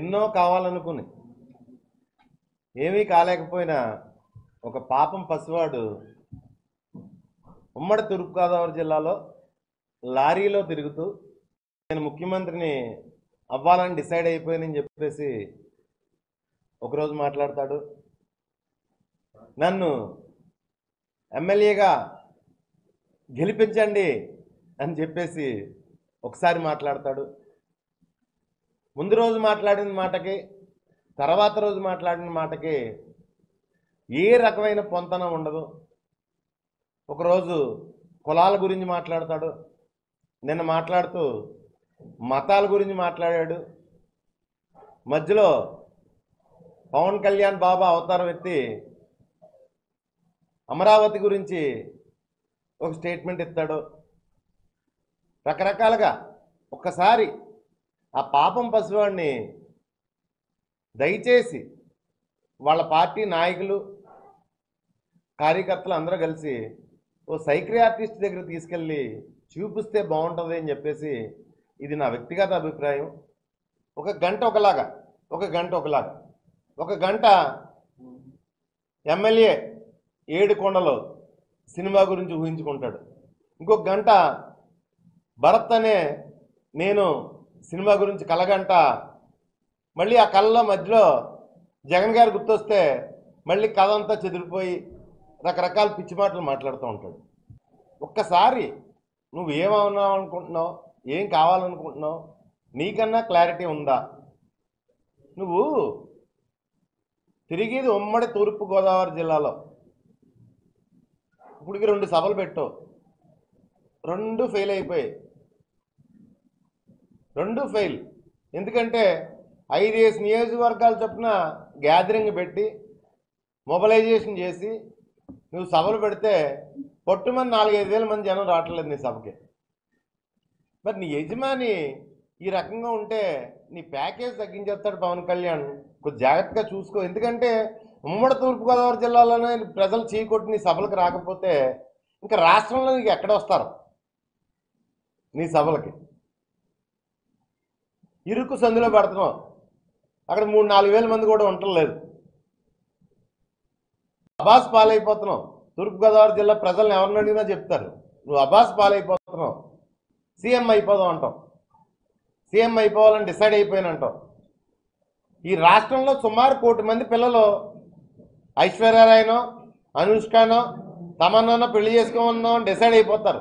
ఎన్నో కావాలనుకుని ఏమీ కాలేకపోయినా ఒక పాపం పసివాడు ఉమ్మడి తూర్పుగోదావరి జిల్లాలో లారీలో తిరుగుతూ నేను ముఖ్యమంత్రిని అవ్వాలని డిసైడ్ అయిపోయానని చెప్పేసి ఒకరోజు మాట్లాడతాడు నన్ను ఎమ్మెల్యేగా గెలిపించండి అని చెప్పేసి ఒకసారి మాట్లాడతాడు ముందు రోజు మాట్లాడిన మాటకి తర్వాత రోజు మాట్లాడిన మాటకి ఏ రకమైన పొంతన ఉండదు ఒకరోజు కులాల గురించి మాట్లాడతాడు నిన్న మాట్లాడుతూ మతాల గురించి మాట్లాడాడు మధ్యలో పవన్ కళ్యాణ్ బాబా అవతారం ఎత్తి అమరావతి గురించి ఒక స్టేట్మెంట్ ఇస్తాడు రకరకాలుగా ఒక్కసారి ఆ పాపం పసివాడిని దయచేసి వాళ్ళ పార్టీ నాయకులు కార్యకర్తలు అందరూ కలిసి ఓ సైక్రియాటిస్ట్ దగ్గర తీసుకెళ్ళి చూపిస్తే బాగుంటుంది అని చెప్పేసి ఇది నా వ్యక్తిగత అభిప్రాయం ఒక గంట ఒకలాగా ఒక గంట ఒకలాగా ఒక గంట ఎమ్మెల్యే ఏడు కొండలో సినిమా గురించి ఊహించుకుంటాడు ఇంకొక గంట భరత్ అనే నేను సినిమా గురించి కలగంట మళ్ళీ ఆ కళ్ళలో మధ్యలో జగన్ గారు గుర్తొస్తే మళ్ళీ కథ అంతా చెదిరిపోయి రకరకాల పిచ్చి మాటలు మాట్లాడుతూ ఉంటాడు ఒక్కసారి నువ్వు ఏమవున్నావు అనుకుంటున్నావు ఏం కావాలనుకుంటున్నావు నీకన్నా క్లారిటీ ఉందా నువ్వు తిరిగేది ఉమ్మడి తూర్పు గోదావరి జిల్లాలో ఇప్పటికి రెండు సభలు పెట్టావు రెండు ఫెయిల్ అయిపోయాయి రెండు ఫెయిల్ ఎందుకంటే ఐదేసి నియోజకవర్గాల చొప్పున గ్యాదరింగ్ పెట్టి మొబలైజేషన్ చేసి నువ్వు సభలు పెడితే పొట్టుమని నాలుగైదు వేల మంది జనం రావట్లేదు నీ సభకి మరి నీ యజమాని ఈ రకంగా ఉంటే నీ ప్యాకేజ్ తగ్గించేస్తాడు పవన్ కళ్యాణ్ కొంచెం జాగ్రత్తగా చూసుకో ఎందుకంటే ఉమ్మడి తూర్పుగోదావరి జిల్లాలోనే ప్రజలు చీకొట్టి నీ సభలకు రాకపోతే ఇంకా రాష్ట్రంలో నీకు ఎక్కడ వస్తారు నీ సభలకి ఇరుకు సందులో పెడుతున్నావు అక్కడ మూడు నాలుగు వేల మంది కూడా ఉండలేదు అబాస్ పాలైపోతున్నావు తూర్పుగోదావరి జిల్లా ప్రజలను ఎవరిని అడిగినా చెప్తారు నువ్వు అబాస్ పాలైపోతున్నావు సీఎం అయిపోదాం అంటావు సీఎం అయిపోవాలని డిసైడ్ అయిపోయానంటావు ఈ రాష్ట్రంలో సుమారు కోటి మంది పిల్లలు ఐశ్వర్యరాయనో అనుష్కనో తమన్నానో పెళ్లి చేసుకోమన్నో డిసైడ్ అయిపోతారు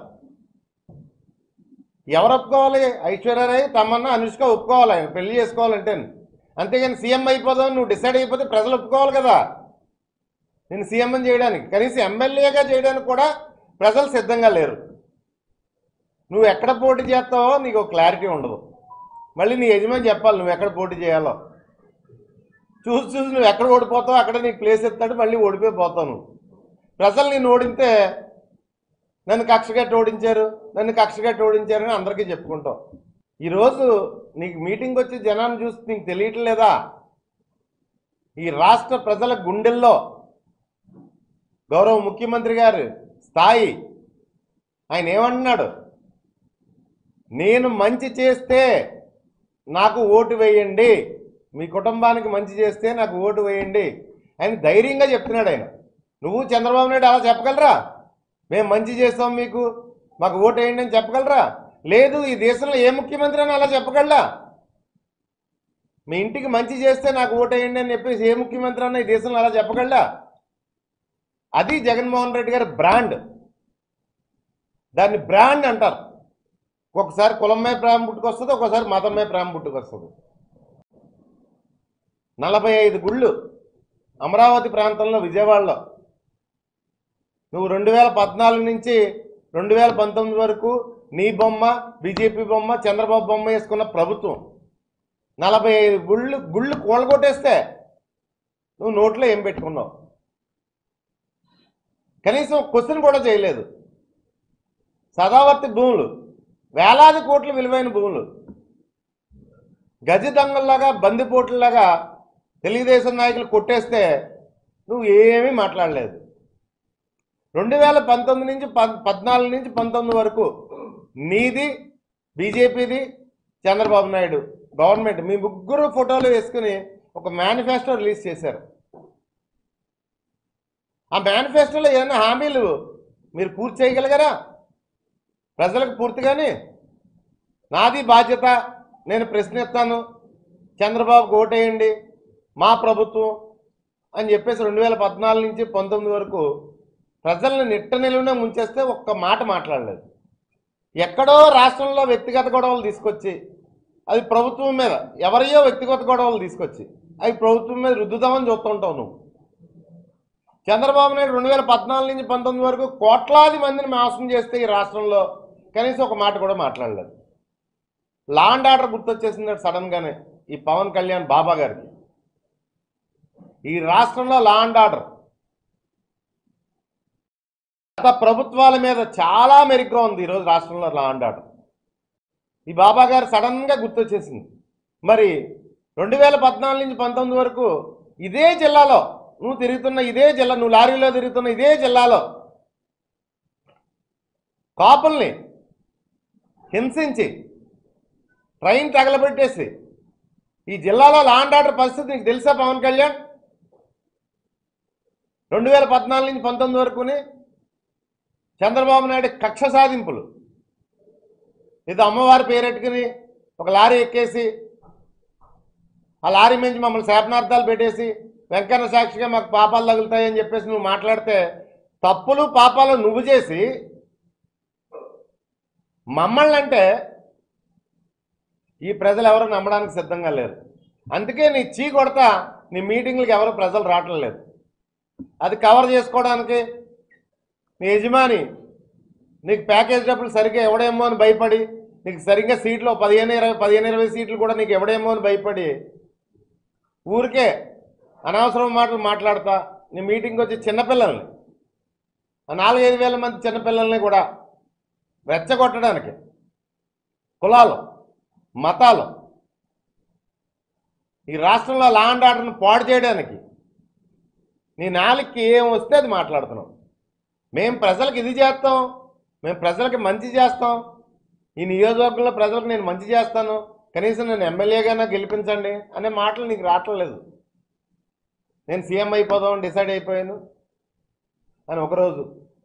ఎవరు ఒప్పుకోవాలి ఐశ్వర్యరాయ్ తమన్నా అనుష్క ఒప్పుకోవాలి ఆయన పెళ్లి చేసుకోవాలంటే అంతేగాని సీఎం అయిపోదాం నువ్వు డిసైడ్ అయిపోతే ప్రజలు ఒప్పుకోవాలి కదా నేను సీఎం చేయడానికి కనీసం ఎమ్మెల్యేగా చేయడానికి కూడా ప్రజలు సిద్ధంగా లేరు నువ్వు ఎక్కడ పోటీ చేస్తావో నీకు ఒక క్లారిటీ ఉండదు మళ్ళీ నీ యజమాని చెప్పాలి నువ్వు ఎక్కడ పోటీ చేయాలో చూసి చూసి నువ్వు ఎక్కడ ఓడిపోతావు అక్కడ నీకు ప్లేస్ ఇస్తాడు మళ్ళీ ఓడిపోయి పోతావు నువ్వు ప్రజలు నేను ఓడితే నన్ను కక్షగట్టి ఓడించారు నన్ను కక్షగట్టి ఓడించారు అని అందరికీ చెప్పుకుంటావు ఈరోజు నీకు మీటింగ్ వచ్చి జనాన్ని చూసి నీకు తెలియట్లేదా ఈ రాష్ట్ర ప్రజల గుండెల్లో గౌరవ ముఖ్యమంత్రి గారు స్థాయి ఆయన ఏమంటున్నాడు నేను మంచి చేస్తే నాకు ఓటు వేయండి మీ కుటుంబానికి మంచి చేస్తే నాకు ఓటు వేయండి ఆయన ధైర్యంగా చెప్తున్నాడు ఆయన నువ్వు చంద్రబాబు నాయుడు అలా చెప్పగలరా మేము మంచి చేస్తాం మీకు మాకు ఓటు వేయండి అని చెప్పగలరా లేదు ఈ దేశంలో ఏ ముఖ్యమంత్రి అని అలా చెప్పగలరా మీ ఇంటికి మంచి చేస్తే నాకు ఓటు వేయండి అని చెప్పేసి ఏ ముఖ్యమంత్రి అన్న ఈ దేశంలో అలా చెప్పగలరా అది జగన్మోహన్ రెడ్డి గారి బ్రాండ్ దాన్ని బ్రాండ్ అంటారు ఒకసారి కులమే ప్రేమ పుట్టుకొస్తుంది ఒకసారి మతమే ప్రేమ పుట్టుకొస్తుంది నలభై ఐదు గుళ్ళు అమరావతి ప్రాంతంలో విజయవాడలో నువ్వు రెండు వేల పద్నాలుగు నుంచి రెండు వేల పంతొమ్మిది వరకు నీ బొమ్మ బీజేపీ బొమ్మ చంద్రబాబు బొమ్మ వేసుకున్న ప్రభుత్వం నలభై ఐదు గుళ్ళు గుళ్ళు కూలగొట్టేస్తే నువ్వు నోట్లో ఏం పెట్టుకున్నావు కనీసం క్వశ్చన్ కూడా చేయలేదు సదావర్తి భూములు వేలాది కోట్ల విలువైన భూములు గజ దొంగల్లాగా బందిపోట్లలాగా తెలుగుదేశం నాయకులు కొట్టేస్తే నువ్వు ఏమీ మాట్లాడలేదు రెండు వేల పంతొమ్మిది నుంచి పద్ పద్నాలుగు నుంచి పంతొమ్మిది వరకు నీది బీజేపీది చంద్రబాబు నాయుడు గవర్నమెంట్ మీ ముగ్గురు ఫోటోలు వేసుకుని ఒక మేనిఫెస్టో రిలీజ్ చేశారు ఆ మేనిఫెస్టోలో ఏదైనా హామీలు మీరు పూర్తి చేయగలిగారా ప్రజలకు పూర్తిగానే నాది బాధ్యత నేను ప్రశ్నిస్తాను చంద్రబాబుకు ఓటేయండి మా ప్రభుత్వం అని చెప్పేసి రెండు వేల పద్నాలుగు నుంచి పంతొమ్మిది వరకు ప్రజల్ని నిట్ట నిలువునే ముంచేస్తే ఒక్క మాట మాట్లాడలేదు ఎక్కడో రాష్ట్రంలో వ్యక్తిగత గొడవలు తీసుకొచ్చి అది ప్రభుత్వం మీద ఎవరియో వ్యక్తిగత గొడవలు తీసుకొచ్చి అవి ప్రభుత్వం మీద రుద్దుదామని చూస్తుంటావు నువ్వు చంద్రబాబు నాయుడు రెండు వేల పద్నాలుగు నుంచి పంతొమ్మిది వరకు కోట్లాది మందిని మోసం చేస్తే ఈ రాష్ట్రంలో కనీసం ఒక మాట కూడా మాట్లాడలేదు లా అండ్ ఆర్డర్ గుర్తొచ్చేసింది సడన్ గానే ఈ పవన్ కళ్యాణ్ బాబా గారికి ఈ రాష్ట్రంలో లా అండ్ ఆర్డర్ గత ప్రభుత్వాల మీద చాలా మెరుగ్గా ఉంది ఈరోజు రాష్ట్రంలో లా అండ్ ఆర్డర్ ఈ బాబా గారు సడన్ గా గుర్తొచ్చేసింది మరి రెండు వేల పద్నాలుగు నుంచి పంతొమ్మిది వరకు ఇదే జిల్లాలో నువ్వు తిరుగుతున్న ఇదే జిల్లా నువ్వు లారీలో తిరుగుతున్న ఇదే జిల్లాలో కాపుల్ని హింసించి ట్రైన్ తగలబెట్టేసి ఈ జిల్లాలో లా అండ్ ఆర్డర్ పరిస్థితి నీకు తెలుసా పవన్ కళ్యాణ్ రెండు వేల పద్నాలుగు నుంచి పంతొమ్మిది వరకుని చంద్రబాబు నాయుడు కక్ష సాధింపులు ఇది అమ్మవారి పేరెట్టుకుని ఒక లారీ ఎక్కేసి ఆ లారీ మించి మమ్మల్ని శాపనార్థాలు పెట్టేసి వెంకన్న సాక్షిగా మాకు పాపాలు తగులుతాయని చెప్పేసి నువ్వు మాట్లాడితే తప్పులు పాపాలు నువ్వు చేసి మమ్మల్ని అంటే ఈ ప్రజలు ఎవరు నమ్మడానికి సిద్ధంగా లేరు అందుకే నీ చీ కొడతా నీ మీటింగ్లకు ఎవరు ప్రజలు రావటం లేదు అది కవర్ చేసుకోవడానికి నీ యజమాని నీకు ప్యాకేజ్ డబ్బులు సరిగ్గా ఎవడేమో అని భయపడి నీకు సరిగ్గా సీట్లు పదిహేను ఇరవై పదిహేను ఇరవై సీట్లు కూడా నీకు ఎవడేమో అని భయపడి ఊరికే అనవసరం మాటలు మాట్లాడతా నీ మీటింగ్కి వచ్చి చిన్నపిల్లల్ని ఆ నాలుగైదు వేల మంది చిన్నపిల్లల్ని కూడా రెచ్చగొట్టడానికి కులాలు మతాలు ఈ రాష్ట్రంలో లా అండ్ ఆర్డర్ను పాడు చేయడానికి నీ నాలుగుకి ఏం వస్తే అది మాట్లాడుతున్నాం మేం ప్రజలకు ఇది చేస్తాం మేము ప్రజలకి మంచి చేస్తాం ఈ నియోజకవర్గంలో ప్రజలకు నేను మంచి చేస్తాను కనీసం నేను ఎమ్మెల్యేగానే గెలిపించండి అనే మాటలు నీకు రావట్లేదు నేను సీఎం అయిపోదాం డిసైడ్ అయిపోయాను అని ఒకరోజు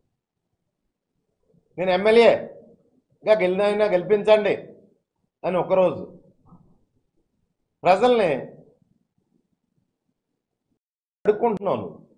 నేను ఎమ్మెల్యేగా గెలినైనా గెలిపించండి అని ఒకరోజు ప్రజల్ని అడుక్కుంటున్నావు నువ్వు